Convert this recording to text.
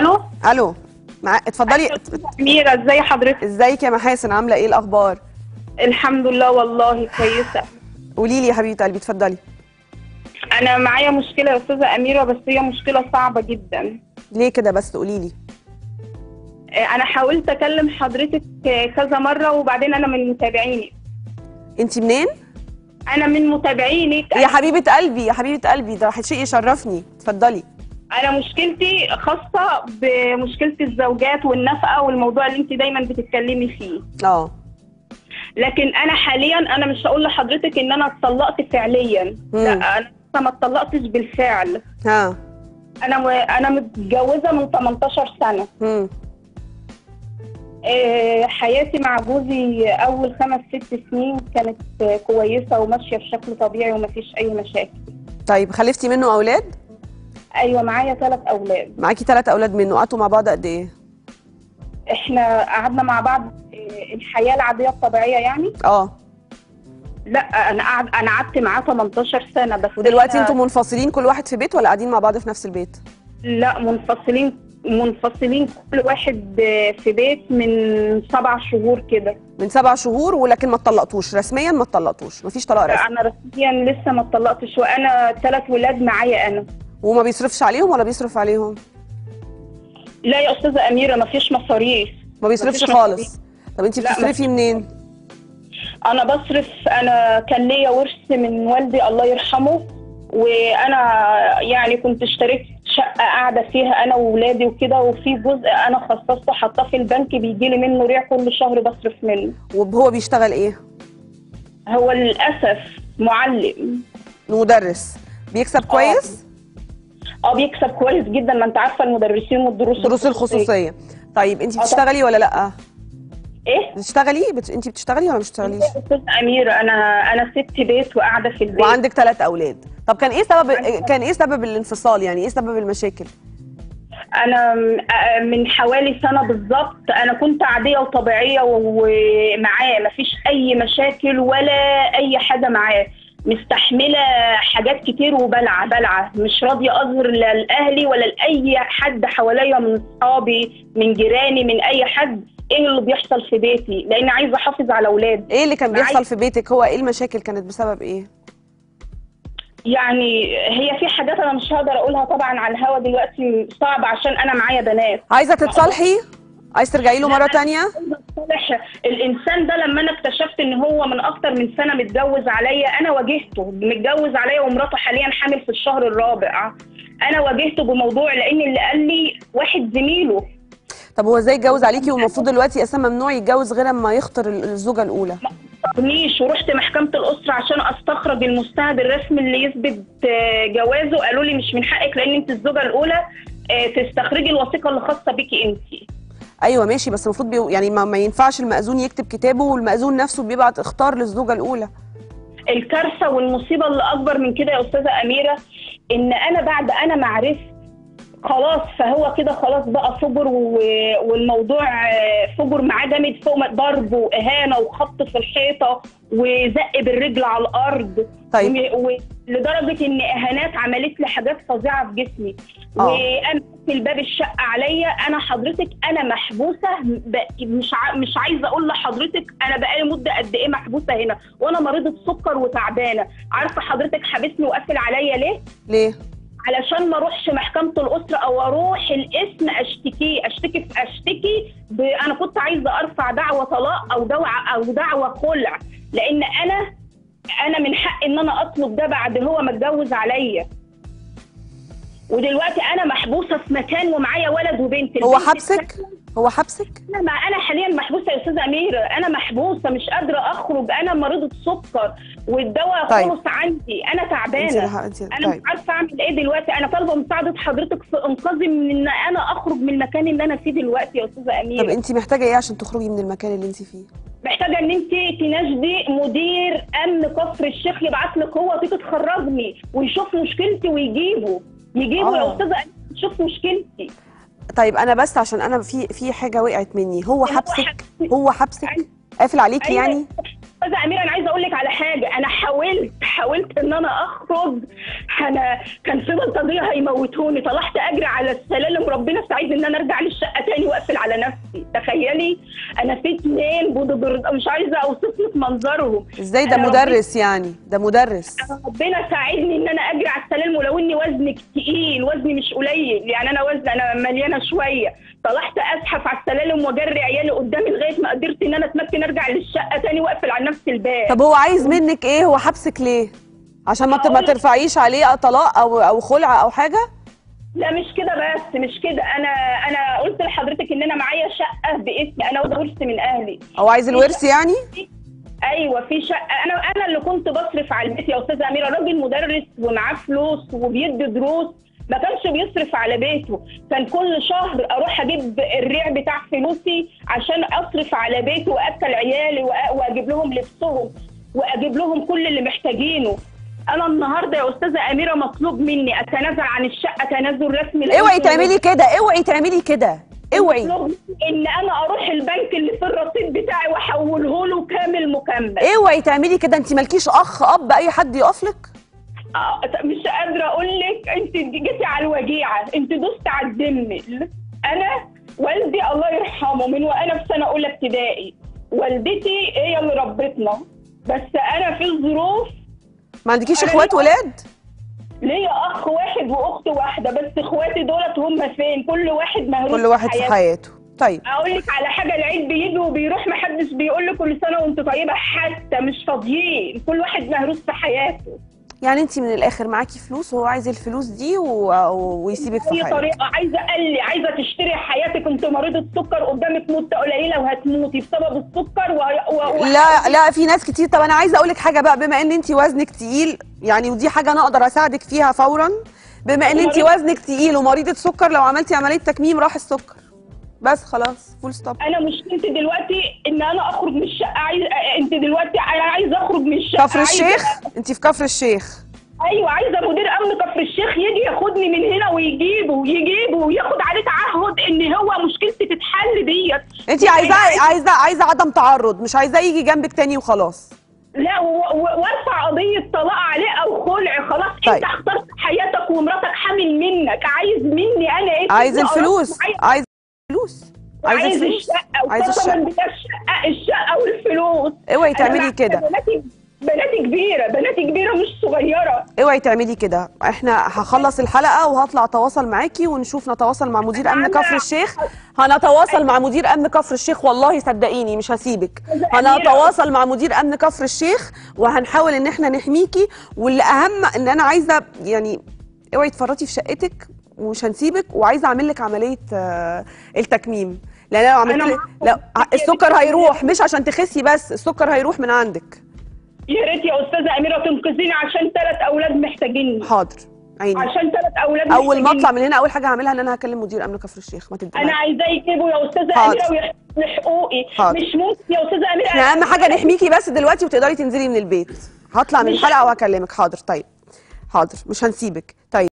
الو الو مع... اتفضلي أستاذة اميره ازي حضرتك ازيك يا محاسن عامله ايه الاخبار الحمد لله والله كويسه قولي لي يا حبيبه قلبي اتفضلي انا معايا مشكله يا استاذه اميره بس هي مشكله صعبه جدا ليه كده بس قولي لي آه، انا حاولت اكلم حضرتك آه، كذا مره وبعدين انا من متابعينك انت منين انا من متابعينك يا حبيبه قلبي يا حبيبه قلبي ده شيء يشرفني اتفضلي انا مشكلتي خاصه بمشكله الزوجات والنفقه والموضوع اللي انت دايما بتتكلمي فيه اه لكن انا حاليا انا مش هقول لحضرتك ان انا اتطلقت فعليا لا مم. انا لسه ما اتطلقتش بالفعل ها انا و... انا متجوزه من 18 سنه امم آه، حياتي مع جوزي اول خمس ست سنين كانت آه، كويسه وماشيه بشكل طبيعي ومفيش اي مشاكل طيب خلفتي منه اولاد ايوه معايا ثلاث اولاد معاكي ثلاث اولاد منه قعدتوا مع بعض قد ايه احنا قعدنا مع بعض آه، الحياه العاديه الطبيعيه يعني اه لا انا قعد انا قعدت معاه 18 سنه بس ودلوقتي إحنا- انتوا منفصلين كل واحد في بيت ولا قاعدين مع بعض في نفس البيت لا منفصلين منفصلين كل واحد آه، في بيت من سبع شهور كده من سبع شهور ولكن ما اتطلقتوش رسميا ما اتطلقتوش مفيش طلاق رسمي انا رسميا لسه ما اتطلقتش وانا ثلاث ولاد معايا انا وما بيصرفش عليهم ولا بيصرف عليهم لا يا استاذه اميره ما فيش مصاريف ما بيصرفش مفيش خالص طب انت لا، بتصرفي منين انا بصرف انا كان ليا ورث من والدي الله يرحمه وانا يعني كنت اشتريت شقه قاعده فيها انا واولادي وكده وفي جزء انا خصصته حاطاه في البنك بيجي لي منه ريع كل شهر بصرف منه وهو بيشتغل ايه هو للاسف معلم مدرس بيكسب كويس اه بيكسب كويس جدا ما انت عارفه المدرسين والدروس دروس الخصوصيه طيب انت طبعا. بتشتغلي ولا لا ايه بتشتغلي بت... انت بتشتغلي ولا مش بتشتغليش يا استاذ اميره انا انا ست بيت وقاعده في البيت وعندك ثلاث اولاد طب كان ايه سبب كان ايه سبب الانفصال يعني ايه سبب المشاكل انا م- آه من حوالي سنه بالظبط انا كنت عاديه وطبيعيه و- ومعاه مفيش اي مشاكل ولا اي حاجه معاه مستحمله حاجات كتير وبلعه بلعه مش راضيه اظهر لا لاهلي ولا لاي حد حواليا من اصحابي من جيراني من اي حد ايه اللي بيحصل في بيتي لان عايزه احافظ على اولادي ايه اللي كان معايا- بيحصل في بيتك هو ايه المشاكل كانت بسبب ايه يعني هي في حاجات انا مش هقدر اقولها طبعا على الهوا دلوقتي صعب عشان انا معايا بنات عايزه تتصالحي عايز ترجعي له مره تانية صالح الانسان ده لما انا اكتشفت ان هو من اكتر من سنه متجوز عليا انا واجهته متجوز عليا ومراته حاليا حامل في الشهر الرابع انا واجهته بموضوع لان اللي قال لي واحد زميله طب هو ازاي اتجوز عليكي والمفروض دلوقتي اصلا ممنوع يتجوز غير اما يخطر ال- الزوجه الاولى نيش ورحت محكمة الأسرة عشان أستخرج المستند الرسمي اللي يثبت آه، جوازه قالوا لي مش من حقك لأن أنت الزوجة الأولى آه، تستخرجي الوثيقة اللي خاصة بيكي أنت ايوه ماشي بس المفروض بي... يعني ما, ما ينفعش المأذون يكتب كتابه والمأذون نفسه بيبعت اختار للزوجه الاولى الكارثه والمصيبه اللي اكبر من كده يا استاذه اميره ان انا بعد انا ما عرفت خلاص فهو كده خلاص بقى صبر و... والموضوع آه، صبر معاه جامد فوق ما- ضرب واهانه وخبط في الحيطه وزق بالرجل على الارض طيب. و... و... لدرجه ان اهانات عملت لي حاجات فظيعه في جسمي آه. وانا في الباب الشقه عليا انا حضرتك انا محبوسه ب... مش ع... مش عايزه اقول لحضرتك انا بقالي مده قد ايه محبوسه هنا وانا مريضه سكر وتعبانه عارفه حضرتك حابسني وقافل عليا ليه ليه علشان ما اروحش محكمه الاسره او اروح الاسم اشتكي اشتكي اشتكي ب... انا كنت عايزه ارفع دعوه طلاق او دعوه او دعوه خلع لان انا انا من حق ان انا اطلب ده بعد هو متجوز عليا ودلوقتي انا محبوسه في مكان ومعايا ولد وبنت هو البنت حبسك هو حبسك انا ما انا حاليا محبوسه يا استاذه اميره انا محبوسه مش قادره اخرج انا مريضه سكر والدواء طيب. خلص عندي انا انت تعبانه لها- انت انا طيب مش عارفه اعمل ايه دلوقتي انا طالبه مساعده حضرتك في انقاذي من ان انا اخرج من المكان اللي انا فيه دلوقتي يا استاذه طب اميره انت محتاجه ايه عشان تخرجي من المكان اللي انت فيه محتاجه ان انت تناشدي مدير امن كفر الشيخ يبعت لك هو تيجي تخرجني ويشوف مشكلتي ويجيبه يجيبه آه. يا استاذه اميره يشوف مشكلتي طيب انا بس عشان انا في في حاجه وقعت مني هو هو حبسك حبسي. هو حبسك أيوة. قافل عليكي أيوة. يعني استاذه اميره انا عايزه اقول لك على حاجه انا حاولت حاولت ان انا اخرج انا كان في بلطجيه هيموتوني طلعت اجري على السلالم ربنا ساعدني ان انا ارجع للشقه تاني واقفل على نفسي تخيلي انا في اتنين بودو مش عايزه اوصف لك منظرهم ازاي ده أنا ربنا- مدرس يعني ده مدرس ربنا ساعدني ان انا اجري على السلالم ولو اني وزني تقيل وزني مش قليل يعني انا وزن انا مليانه شويه طلعت ازحف على السلالم واجري عيالي قدامي لغايه ما قدرت ان انا اتمكن ارجع للشقه تاني واقفل على نفس الباب طب هو عايز منك ايه هو حبسك ليه عشان ما ت- ما هقولك- ترفعيش عليه طلاق او او خلع او حاجه لا مش كده بس مش كده انا انا قلت لحضرتك ان انا معايا شقه باسمي انا واخده ورث من اهلي او عايز الورث يعني ايوه في شقه انا انا اللي كنت بصرف على البيت يا استاذه اميره راجل مدرس ومعاه فلوس وبيدي دروس ما كانش بيصرف على بيته كان كل شهر اروح اجيب الريع بتاع فلوسي عشان اصرف على بيتي واكل عيالي وأ- واجيب لهم لبسهم واجيب لهم كل اللي محتاجينه انا النهارده يا استاذه اميره مطلوب مني اتنازل عن الشقه تنازل رسمي لأن اوعي تعملي كده اوعي تعملي كده اوعي مطلوب مني ان انا اروح البنك اللي في الرصيد بتاعي واحوله له كامل مكمل اوعي تعملي كده انت مالكيش اخ اب اي حد يقف لك آه، مش قادره اقول لك انت جيتي على الوجيعه انت دوست على الدم انا والدي الله يرحمه من وانا في سنه اولى ابتدائي والدتي هي اللي ربتنا بس انا في ظروف ما عندكيش أنا اخوات ليه- ولاد ليا اخ واحد واخت واحده بس اخواتي دولت هم فين كل واحد مهروس كل واحد في حياته طيب اقول لك على حاجه العيد بيجي وبيروح محدش بيقول لك كل سنه وانت طيبه حتى مش فاضيين كل واحد مهروس في حياته يعني انت من الاخر معاكي فلوس وهو عايز الفلوس دي و... و- ويسيبك في اي حالك طريقه عايزه اقلي عايزه تشتري حياتك انت مريضه سكر قدامك مده قليله وهتموتي بسبب السكر و... و... و... لا لا في ناس كتير طب انا عايزه اقول لك حاجه بقى بما ان انت وزنك تقيل يعني ودي حاجه انا اقدر اساعدك فيها فورا بما ان انت مريضة- وزنك تقيل ومريضه سكر لو عملتي عمليه تكميم راح السكر بس خلاص فول ستوب انا مشكلتي دلوقتي ان انا اخرج من الشقه عايز انت دلوقتي انا عايزه اخرج من الشقه كفر عايزة- الشيخ انت في كفر الشيخ ايوه عايزه مدير امن كفر الشيخ يجي ياخدني من هنا ويجيبه يجيبه وياخد عليه تعهد ان هو مشكلتي تتحل ديت انت عايزاه عايزه عايزه عدم تعرض مش عايزاه يجي جنبك تاني وخلاص لا و- و- وارفع قضيه طلاق عليه او خلع خلاص طيب. انت اخترت حياتك ومراتك حامل منك عايز مني انا ايه عايز تدي الفلوس عايز عايز الفلوس عايز عايز الفلوس الشقه عايز وخاصة الشقه بتاع الشقه الشقه والفلوس اوعي أنا تعملي معايا كده بناتي بناتي كبيره بناتي كبيره مش صغيره اوعي تعملي كده احنا هخلص الحلقه وهطلع اتواصل معاكي ونشوف نتواصل مع مدير امن أنا- كفر الشيخ هنتواصل مع مدير امن كفر الشيخ والله صدقيني مش هسيبك أميرة. هنتواصل مع مدير امن كفر الشيخ وهنحاول ان احنا نحميكي واللي اهم ان انا عايزه يعني اوعي تفرطي في شقتك ومش هنسيبك وعايزه اعمل لك عمليه آه، التكميم لان انا لو عملت أنا لك معاكم. لا السكر هيروح مش عشان تخسي بس السكر هيروح من عندك يا ريت يا استاذه اميره تنقذيني عشان ثلاث اولاد محتاجيني حاضر عيني عشان ثلاث اولاد اول ما محتاجيني. اطلع من هنا اول حاجه هعملها ان انا هكلم مدير امن كفر الشيخ ما انا تبقى عايزاه يجيبوا يا استاذه حاضر. اميره ويحقوقي حاضر. مش ممكن يا استاذه اميره احنا اهم حاجه نحميكي بس دلوقتي وتقدري تنزلي من البيت هطلع من مش الحلقه وهكلمك حاضر طيب حاضر مش هنسيبك طيب